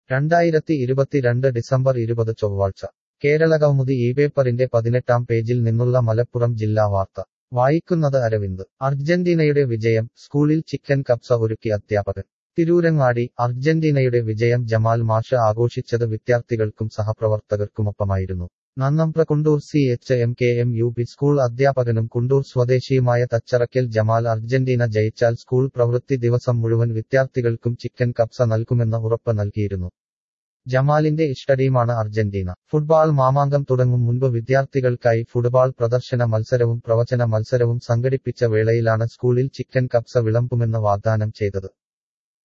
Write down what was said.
രണ്ടായിരത്തി ഇരുപത്തിരണ്ട് ഡിസംബർ ഇരുപത് ചൊവ്വാഴ്ച കേരള കൗമുദി ഈ പേപ്പറിന്റെ പതിനെട്ടാം പേജിൽ നിന്നുള്ള മലപ്പുറം ജില്ലാ വാർത്ത വായിക്കുന്നത് അരവിന്ദ് അർജന്റീനയുടെ വിജയം സ്കൂളിൽ ചിക്കൻ കപ്സ ഒരുക്കി അധ്യാപകൻ തിരൂരങ്ങാടി അർജന്റീനയുടെ വിജയം ജമാൽ മാഷ ആഘോഷിച്ചത് വിദ്യാർത്ഥികൾക്കും സഹപ്രവർത്തകർക്കുമൊപ്പമായിരുന്നു Nannambra Kundoor C H M K M U P school അധ്യാപകനും കുണ്ടൂർ സ്വദേശിയുമായ തച്ചറക്കൽ ജമാൽ അർജന്റീന ജയിച്ചാൽ സ്കൂൾ പ്രവൃത്തി ദിവസം മുഴുവൻ വിദ്യാർത്ഥികൾക്കും ചിക്കൻ കപ്സ നൽകുമെന്ന ഉറപ്പ് നൽകിയിരുന്നു ജമാലിന്റെ ഇഷ്ടടീമാണ് അർജന്റീന ഫുട്ബാൾ മാമാങ്കം തുടങ്ങും മുൻപ് വിദ്യാർത്ഥികൾക്കായി ഫുട്ബാൾ പ്രദർശന മത്സരവും പ്രവചന മത്സരവും സംഘടിപ്പിച്ച വേളയിലാണ് സ്കൂളിൽ ചിക്കൻ കപ്സ വിളമ്പുമെന്ന് വാഗ്ദാനം ചെയ്തത്